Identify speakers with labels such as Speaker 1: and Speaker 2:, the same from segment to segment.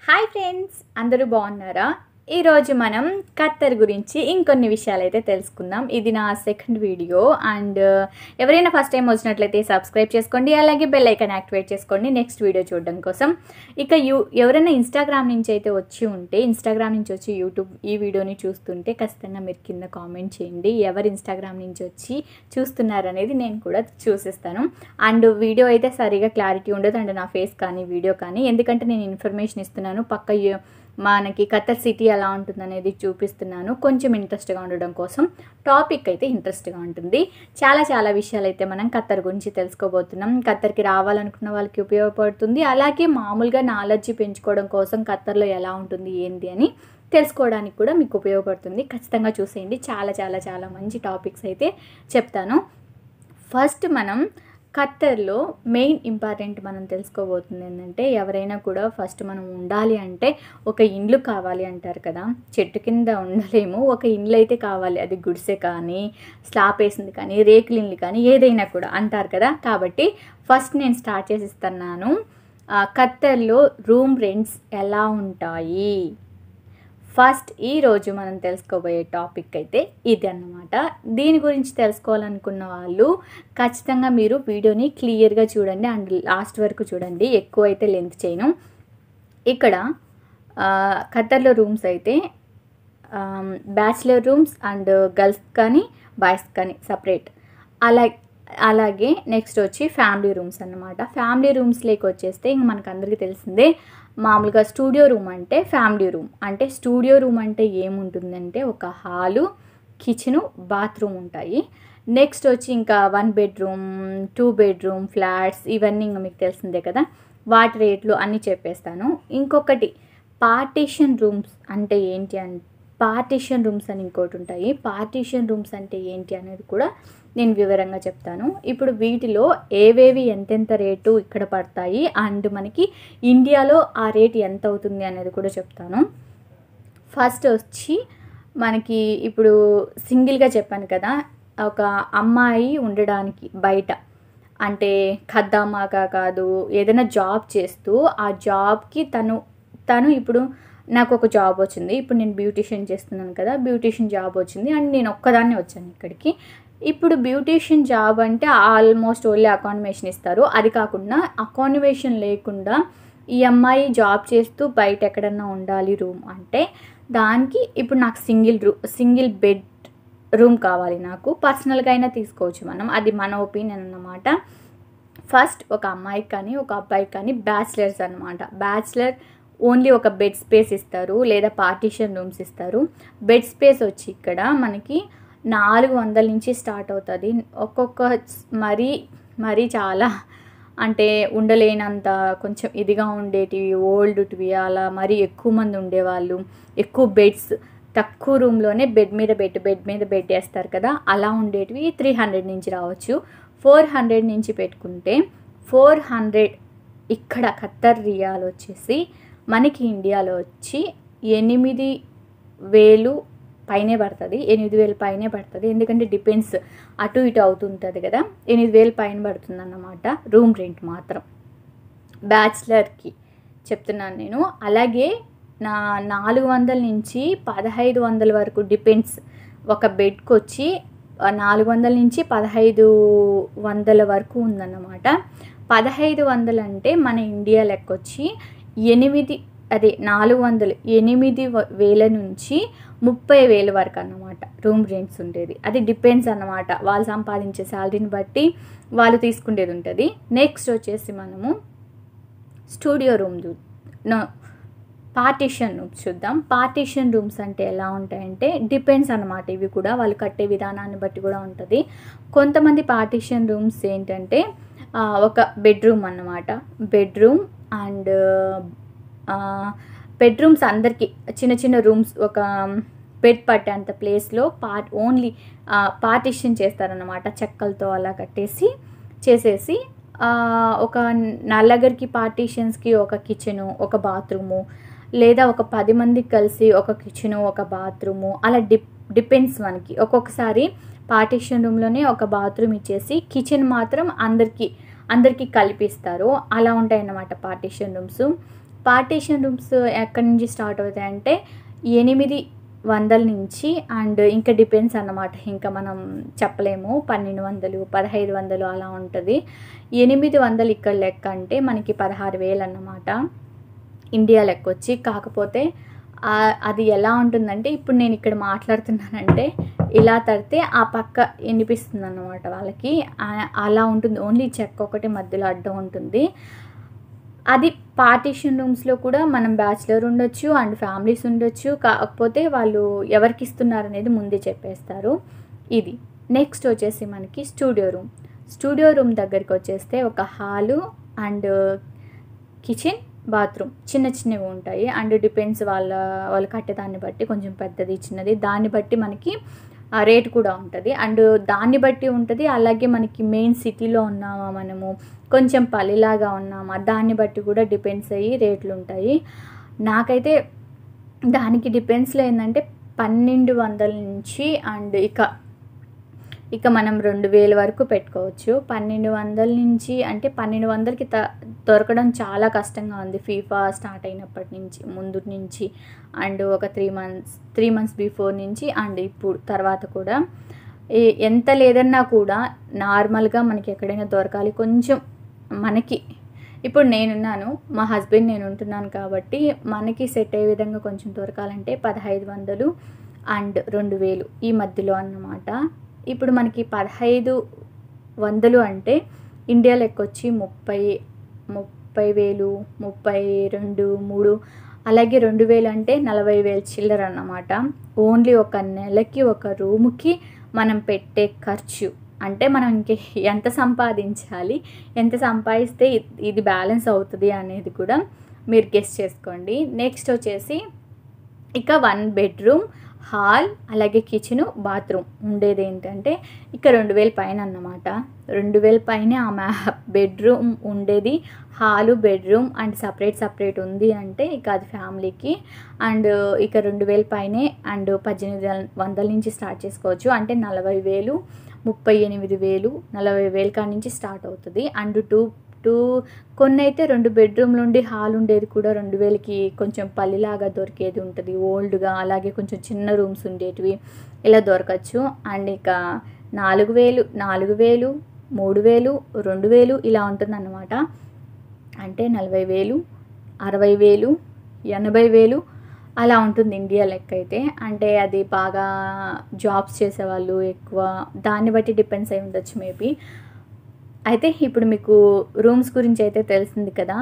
Speaker 1: hi friends అందరూ బాగున్నారా ఈరోజు మనం కత్తర్ గురించి ఇంకొన్ని విషయాలు అయితే తెలుసుకుందాం ఇది నా సెకండ్ వీడియో అండ్ ఎవరైనా ఫస్ట్ టైం వచ్చినట్లయితే సబ్స్క్రైబ్ చేసుకోండి అలాగే బెల్ ఐకాన్ యాక్టివేట్ చేసుకోండి నెక్స్ట్ వీడియో చూడడం కోసం ఇక యూ ఎవరైనా ఇన్స్టాగ్రామ్ నుంచి అయితే వచ్చి ఉంటే ఇన్స్టాగ్రామ్ నుంచి వచ్చి యూట్యూబ్ ఈ వీడియోని చూస్తుంటే ఖచ్చితంగా మీరు కింద కామెంట్ చేయండి ఎవరు ఇన్స్టాగ్రామ్ నుంచి వచ్చి చూస్తున్నారనేది నేను కూడా చూసేస్తాను అండ్ వీడియో అయితే సరిగా క్లారిటీ ఉండదు అండ్ నా ఫేస్ కానీ వీడియో కానీ ఎందుకంటే నేను ఇన్ఫర్మేషన్ ఇస్తున్నాను పక్క యు- మనకి ఖతర్ సిటీ ఎలా ఉంటుందనేది చూపిస్తున్నాను కొంచెం ఇంట్రెస్ట్గా ఉండడం కోసం టాపిక్ అయితే ఇంట్రెస్ట్గా ఉంటుంది చాలా చాలా విషయాలు అయితే మనం ఖత్తర్ గురించి తెలుసుకోబోతున్నాం ఖత్తర్కి రావాలనుకున్న వాళ్ళకి ఉపయోగపడుతుంది అలాగే మామూలుగా నాలెడ్జ్ పెంచుకోవడం కోసం ఖత్తర్లో ఎలా ఉంటుంది ఏంటి అని తెలుసుకోవడానికి కూడా మీకు ఉపయోగపడుతుంది ఖచ్చితంగా చూసేయండి చాలా చాలా చాలా మంచి టాపిక్స్ అయితే చెప్తాను ఫస్ట్ మనం ఖత్తర్లో మెయిన్ ఇంపార్టెంట్ మనం తెలుసుకోబోతుంది ఏంటంటే ఎవరైనా కూడా ఫస్ట్ మనం ఉండాలి అంటే ఒక ఇండ్లు కావాలి అంటారు కదా చెట్టు కింద ఉండలేము ఒక ఇండ్లు అయితే కావాలి అది గుడిసె కానీ స్లాబ్ వేసింది కానీ రేకుల ఇల్లు కానీ ఏదైనా కూడా అంటారు కదా కాబట్టి ఫస్ట్ నేను స్టార్ట్ చేసి ఇస్తున్నాను ఆ, ఖత్తర్లో రూమ్ రెంట్స్ ఎలా ఉంటాయి ఫస్ట్ ఈ రోజు మనం తెలుసుకోబోయే టాపిక్ అయితే ఇది అన్నమాట దీని గురించి తెలుసుకోవాలనుకున్న వాళ్ళు ఖచ్చితంగా మీరు వీడియోని క్లియర్గా చూడండి అండ్ లాస్ట్ వరకు చూడండి ఎక్కువ అయితే లెంత్ చేయను ఇక్కడ ఆ, ఖత్తర్లో రూమ్స్ అయితే బ్యాచిలర్ రూమ్స్ అండ్ గర్ల్స్ కానీ బాయ్స్ కానీ సపరేట్ అలా అలాగే నెక్స్ట్ వచ్చి ఫ్యామిలీ రూమ్స్ అన్నమాట ఫ్యామిలీ రూమ్స్లోకి వచ్చేస్తే ఇంక మనకు అందరికీ తెలిసిందే మామూలుగా స్టూడియో రూమ్ అంటే ఫ్యామిలీ రూమ్ అంటే స్టూడియో రూమ్ అంటే ఏముంటుందంటే ఒక హాలు కిచెను బాత్రూమ్ ఉంటాయి నెక్స్ట్ వచ్చి ఇంకా one bedroom two bedroom flats ఇవన్నీ ఇంకా మీకు తెలిసిందే కదా వాటి రేట్లు అన్నీ చెప్పేస్తాను ఇంకొకటి పార్టీషన్ రూమ్స్ అంటే ఏంటి అంటే పార్టీషన్ రూమ్స్ అని ఇంకోటి ఉంటాయి పార్టీషన్ రూమ్స్ అంటే ఏంటి అనేది కూడా నేను వివరంగా చెప్తాను ఇప్పుడు వీటిలో ఏవేవి ఎంతెంత రేటు ఇక్కడ పడతాయి అండ్ మనకి ఇండియాలో ఆ రేట్ ఎంత అవుతుంది అనేది కూడా చెప్తాను ఫస్ట్ వచ్చి మనకి ఇప్పుడు సింగిల్గా చెప్పాను కదా ఒక అమ్మాయి ఉండడానికి బయట అంటే ఖద్దామాగా కాదు ఏదైనా జాబ్ చేస్తూ ఆ జాబ్కి తను తను ఇప్పుడు నాకు ఒక జాబ్ వచ్చింది ఇప్పుడు నేను బ్యూటిషియన్ చేస్తున్నాను కదా బ్యూటిషియన్ జాబ్ వచ్చింది అండ్ నేను ఒక్కదాన్నే వచ్చాను ఇక్కడికి ఇప్పుడు బ్యూటిషియన్ జాబ్ అంటే ఆల్మోస్ట్ ఓన్లీ అకామిడేషన్ ఇస్తారు అది కాకుండా అకామిడేషన్ లేకుండా ఈ అమ్మాయి జాబ్ చేస్తూ బయట ఎక్కడన్నా ఉండాలి రూమ్ అంటే దానికి ఇప్పుడు నాకు సింగిల్ రూ సింగిల్ బెడ్ రూమ్ కావాలి నాకు పర్సనల్గా అయినా తీసుకోవచ్చు మనం అది మన ఒపీనియన్ అన్నమాట ఫస్ట్ ఒక అమ్మాయికి కానీ ఒక అబ్బాయికి కానీ బ్యాచిలర్స్ అనమాట బ్యాచిలర్ ఓన్లీ ఒక బెడ్ స్పేస్ ఇస్తారు లేదా పార్టీషన్ రూమ్స్ ఇస్తారు బెడ్ స్పేస్ వచ్చి ఇక్కడ మనకి నాలుగు వందల నుంచి స్టార్ట్ అవుతుంది ఒక్కొక్క మరీ మరీ చాలా అంటే ఉండలేనంత కొంచెం ఇదిగా ఉండేటివి ఓల్డ్వి అలా మరీ ఎక్కువ మంది ఉండేవాళ్ళు ఎక్కువ బెడ్స్ తక్కువ రూమ్లోనే బెడ్ మీద బెడ్ బెడ్ మీద బెడ్ వేస్తారు కదా అలా ఉండేటివి త్రీ హండ్రెడ్ నుంచి రావచ్చు ఫోర్ హండ్రెడ్ నుంచి పెట్టుకుంటే ఫోర్ హండ్రెడ్ ఇక్కడ ఖత్తర్ రియాల్ వచ్చేసి మనకి ఇండియాలో వచ్చి ఎనిమిది వేలు పైనే పడుతుంది ఎనిమిది వేలు పైనే పడుతుంది ఎందుకంటే డిపెండ్స్ అటు ఇటు అవుతుంటుంది కదా ఎనిమిది వేలు పైన పడుతుంది అన్నమాట రూమ్ రెంట్ మాత్రం బ్యాచిలర్కి చెప్తున్నాను నేను అలాగే నా నాలుగు వందల నుంచి పదహైదు వందల వరకు డిపెండ్స్ ఒక బెడ్కి వచ్చి ఆ, నాలుగు వందల నుంచి పదహైదు వందల వరకు ఉందన్నమాట పదహైదు వందలు అంటే మన ఇండియా లెక్క వచ్చి ఎనిమిది అదే నాలుగు వందలు ఎనిమిది వ- వేల నుంచి ముప్పై వేల వరకు అన్నమాట రూమ్ రెంట్స్ ఉండేది అది డిపెండ్స్ అన్నమాట వాళ్ళు సంపాదించే శాలరీని బట్టి వాళ్ళు తీసుకునేది ఉంటుంది నెక్స్ట్ వచ్చేసి మనము స్టూడియో రూమ్ చూ నో పార్టీషన్ రూమ్స్ చూద్దాం పార్టీషన్ రూమ్స్ అంటే ఎలా ఉంటాయంటే డిపెండ్స్ అనమాట ఇవి కూడా వాళ్ళు కట్టే విధానాన్ని బట్టి కూడా ఉంటుంది కొంతమంది పార్టీషన్ రూమ్స్ ఏంటంటే ఆ, ఒక బెడ్రూమ్ అన్నమాట బెడ్రూమ్ అండ్ బెడ్రూమ్స్ అందరికీ చిన్న చిన్న రూమ్స్ ఒక బెడ్ పట్టేంత ప్లేస్లో పార్ట్ ఓన్లీ పార్టిషన్ చేస్తారన్నమాట చెక్కలతో అలా కట్టేసి చేసేసి ఆ, ఒక నలుగురికి పార్టీషన్స్కి ఒక కిచెను ఒక బాత్రూము లేదా ఒక పది మందికి కలిసి ఒక కిచెను ఒక బాత్రూము అలా డిప్ డిపెండ్స్ మనకి ఒక్కొక్కసారి పార్టీషన్ రూమ్లోనే ఒక బాత్రూమ్ ఇచ్చేసి కిచెన్ మాత్రం అందరికీ అందరికీ కల్పిస్తారు అలా ఉంటాయన్నమాట పార్టీషన్ రూమ్స్ పార్టీషన్ రూమ్స్ ఎక్కడి నుంచి స్టార్ట్ అవుతాయి అంటే ఎనిమిది వందల నుంచి అండ్ ఇంకా డిపెండ్స్ అన్నమాట ఇంకా మనం చెప్పలేము పన్నెండు వందలు పదహైదు వందలు అలా ఉంటుంది ఎనిమిది వందలు ఇక్కడ లెక్క అంటే మనకి పదహారు వేలు అన్నమాట ఇండియా లెక్క వచ్చి కాకపోతే ఆ- అది ఎలా ఉంటుందంటే ఇప్పుడు నేను ఇక్కడ మాట్లాడుతున్నానంటే ఇలా తడితే ఆ పక్క వినిపిస్తుంది అన్నమాట వాళ్ళకి ఆ- అలా ఉంటుంది ఓన్లీ చెక్క ఒకటి మధ్యలో అడ్డం ఉంటుంది అది పార్టీషన్ రూమ్స్లో కూడా మనం బ్యాచిలర్ ఉండొచ్చు అండ్ ఫ్యామిలీస్ ఉండొచ్చు కాకపోతే వాళ్ళు ఎవరికి ఇస్తున్నారు అనేది ముందే చెప్పేస్తారు ఇది నెక్స్ట్ వచ్చేసి మనకి స్టూడియో రూమ్ స్టూడియో రూమ్ దగ్గరికి వచ్చేస్తే ఒక హాలు అండ్ కిచెన్ బాత్రూమ్ చిన్న చిన్నవి ఉంటాయి అండ్ డిపెండ్స్ వాళ్ళ వాళ్ళు కట్టేదాన్ని బట్టి కొంచెం పెద్దది చిన్నది దాన్ని బట్టి మనకి ఆ రేట్ కూడా ఉంటుంది అండ్ దాన్ని బట్టి ఉంటుంది అలాగే మనకి మెయిన్ సిటీలో ఉన్నామా మనము కొంచెం పల్లెలాగా ఉన్నామా దాన్ని బట్టి కూడా డిపెండ్స్ అయ్యి రేట్లు ఉంటాయి నాకైతే దానికి డిపెండ్స్లో ఏంటంటే పన్నెండు వందల నుంచి అండ్ ఇక ఇక మనం రెండు వేల వరకు పెట్టుకోవచ్చు పన్నెండు వందల నుంచి అంటే పన్నెండు వందలకి త దొరకడం చాలా కష్టంగా ఉంది ఫీఫా స్టార్ట్ అయినప్పటి నుంచి ముందు నుంచి అండ్ ఒక three months three months before నుంచి అండ్ ఇప్పుడు తర్వాత కూడా ఏ- ఎంత లేదన్నా కూడా నార్మల్గా మనకి ఎక్కడైనా దొరకాలి కొంచెం మనకి ఇప్పుడు నేనున్నాను మా హస్బెండ్ నేను ఉంటున్నాను కాబట్టి మనకి సెట్ అయ్యే విధంగా కొంచెం దొరకాలంటే పదహైదు వందలు అండ్ రెండు వేలు ఈ మధ్యలో అన్నమాట ఇప్పుడు మనకి పదహైదు వందలు అంటే ఇండియా లెక్క వచ్చి ముప్పై ముప్పై వేలు ముప్పై రెండు మూడు అలాగే రెండు వేలు అంటే నలభై వేలు చిల్లర అన్నమాట ఓన్లీ ఒక నెలకి ఒక రూముకి మనం పెట్టే ఖర్చు అంటే మనం ఇంక ఎంత సంపాదించాలి ఎంత సంపాదిస్తే ఇ- ఇది బ్యాలెన్స్ అవుతుంది అనేది కూడా మీరు గెస్ట్ చేసుకోండి నెక్స్ట్ వచ్చేసి ఇక వన్ బెడ్రూమ్ హాల్ అలాగే కిచెన్ బాత్రూమ్ ఉండేది ఏంటంటే ఇక రెండు వేల పైన అన్నమాట రెండు వేల పైన ఆమె బెడ్రూమ్ ఉండేది hall bedroom and separate separate ఉంది అంటే ఇక అది ఫ్యామిలీకి అండ్ ఇక రెండు వేల పైనే అండ్ పద్దెనిమిది వందల నుంచి స్టార్ట్ చేసుకోవచ్చు అంటే నలభై వేలు ముప్పై ఎనిమిది వేలు నలభై వేల కాడ నుంచి స్టార్ట్ అవుతుంది అండ్ టూ టూ కొన్ని అయితే రెండు బెడ్రూమ్లు ఉండి హాల్ ఉండేది కూడా రెండు వేలకి కొంచెం పల్లిలాగా దొరికేది ఉంటుంది ఓల్డ్గా అలాగే కొంచెం చిన్న రూమ్స్ ఉండేటివి ఇలా దొరకచ్చు అండ్ ఇక నాలుగు వేలు నాలుగు వేలు మూడు వేలు రెండు వేలు ఇలా ఉంటుందన్నమాట అంటే నలభై వేలు అరవై వేలు ఎనభై వేలు అలా ఉంటుంది ఇండియా లెక్క అయితే అంటే అది బాగా జాబ్స్ చేసేవాళ్ళు ఎక్కువ దాన్ని బట్టి డిపెండ్స్ అయి ఉండొచ్చు మేబీ అయితే ఇప్పుడు మీకు రూమ్స్ గురించి అయితే తెలిసింది కదా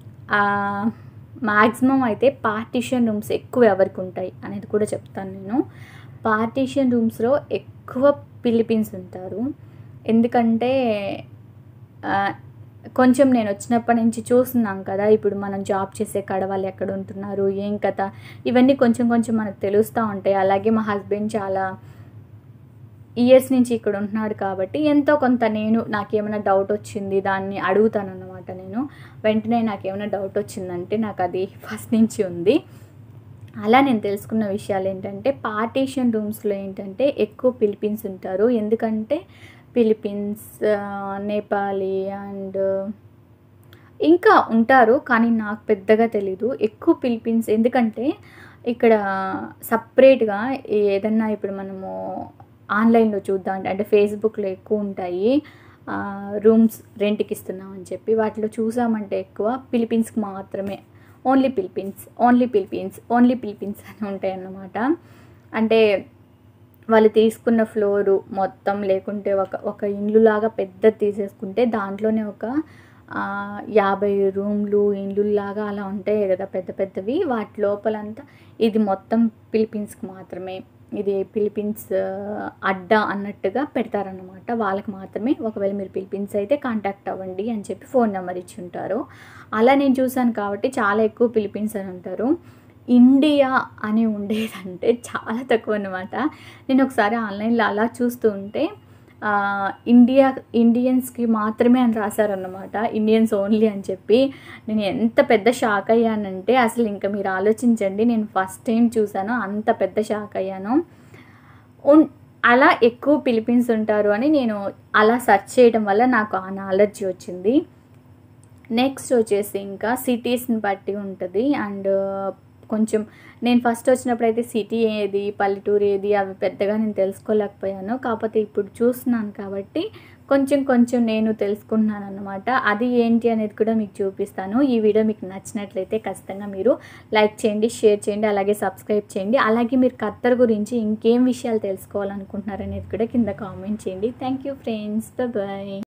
Speaker 1: మ్యాక్సిమం అయితే పార్టీషన్ రూమ్స్ ఎక్కువ ఎవరికి ఉంటాయి అనేది కూడా చెప్తాను నేను పార్టీషన్ రూమ్స్లో ఎక్కువ ఫిలిపీన్స్ ఉంటారు ఎందుకంటే ఆ, కొంచెం నేను వచ్చినప్పటి నుంచి చూస్తున్నాం కదా ఇప్పుడు మనం జాబ్ చేసే కాడ వాళ్ళు ఎక్కడ ఉంటున్నారు ఏం కథ ఇవన్నీ కొంచెం కొంచెం మనకు తెలుస్తూ ఉంటాయి అలాగే మా హస్బెండ్ చాలా ఇయర్స్ నుంచి ఇక్కడ ఉంటున్నాడు కాబట్టి ఎంతో కొంత నేను నాకేమైనా డౌట్ వచ్చింది దాన్ని అడుగుతాను అన్నమాట నేను వెంటనే నాకేమైనా డౌట్ వచ్చిందంటే నాకు అది ఫస్ట్ నుంచి ఉంది అలా నేను తెలుసుకున్న విషయాలు ఏంటంటే పార్టీషన్ రూమ్స్లో ఏంటంటే ఎక్కువ ఫిలిపీన్స్ ఉంటారు ఎందుకంటే ఫిలిపీన్స్ ఆ, నేపాలీ అండ్ ఇంకా ఉంటారు కానీ నాకు పెద్దగా తెలీదు ఎక్కువ ఫిలిపీన్స్ ఎందుకంటే ఇక్కడ సపరేట్గా ఏదన్నా ఇప్పుడు మనము ఆన్లైన్లో చూద్దాం అంటే ఫేస్బుక్లో ఎక్కువ ఉంటాయి రూమ్స్ రెంట్కి ఇస్తున్నాం అని చెప్పి వాటిలో చూసామంటే ఎక్కువ ఫిలిపీన్స్కి మాత్రమే only Philippines only Philippines only Philippines అని ఉంటాయి అన్నమాట అంటే వాళ్ళు తీసుకున్న ఫ్లోరు మొత్తం లేకుంటే ఒక ఒక ఇల్లు లాగా పెద్దది తీసేసుకుంటే దాంట్లోనే ఒక ఆ, యాభై రూమ్లు ఇండ్లులాగా అలా ఉంటాయి కదా పెద్ద పెద్దవి వాటి లోపలంతా ఇది మొత్తం ఫిలిపీన్స్కి మాత్రమే ఇది ఫిలిపీన్స్ ఆ, అడ్డా అన్నట్టుగా పెడతారన్నమాట వాళ్ళకి మాత్రమే ఒకవేళ మీరు ఫిలిపీన్స్ అయితే కాంటాక్ట్ అవ్వండి అని చెప్పి ఫోన్ నెంబర్ ఇచ్చి ఉంటారు అలా నేను చూశాను కాబట్టి చాలా ఎక్కువ ఫిలిపీన్స్ అని ఉంటారు ఇండియా అని ఉండేదంటే చాలా తక్కువ అనమాట నేను ఒకసారి ఆన్లైన్లో అలా చూస్తూ ఉంటే ఆ, ఇండియా ఇండియన్స్కి మాత్రమే అని రాశారన్నమాట ఇండియన్స్ ఓన్లీ అని చెప్పి నేను ఎంత పెద్ద షాక్ అయ్యానంటే అసలు ఇంకా మీరు ఆలోచించండి నేను ఫస్ట్ టైం చూసాను అంత పెద్ద షాక్ అయ్యాను ఉన్ అలా ఎక్కువ ఫిలిపీన్స్ ఉంటారు అని నేను అలా సెర్చ్ చేయడం వల్ల నాకు ఆ నాలెడ్జ్ వచ్చింది నెక్స్ట్ వచ్చేసి ఇంకా సిటీస్ని బట్టి ఉంటుంది అండ్ కొంచెం నేను ఫస్ట్ వచ్చినప్పుడు అయితే సిటీ ఏది పల్లెటూరు ఏది అవి పెద్దగా నేను తెలుసుకోలేకపోయాను కాకపోతే ఇప్పుడు చూస్తున్నాను కాబట్టి కొంచెం కొంచెం నేను తెలుసుకుంటున్నాను అనమాట అది ఏంటి అనేది కూడా మీకు చూపిస్తాను ఈ వీడియో మీకు నచ్చినట్లయితే ఖచ్చితంగా మీరు లైక్ చేయండి షేర్ చేయండి అలాగే సబ్స్క్రైబ్ చేయండి అలాగే మీరు కత్తర్ గురించి ఇంకేం విషయాలు తెలుసుకోవాలనుకుంటున్నారు అనేది కూడా కింద కామెంట్ చేయండి థ్యాంక్ యూ ఫ్రెండ్స్ బాయ్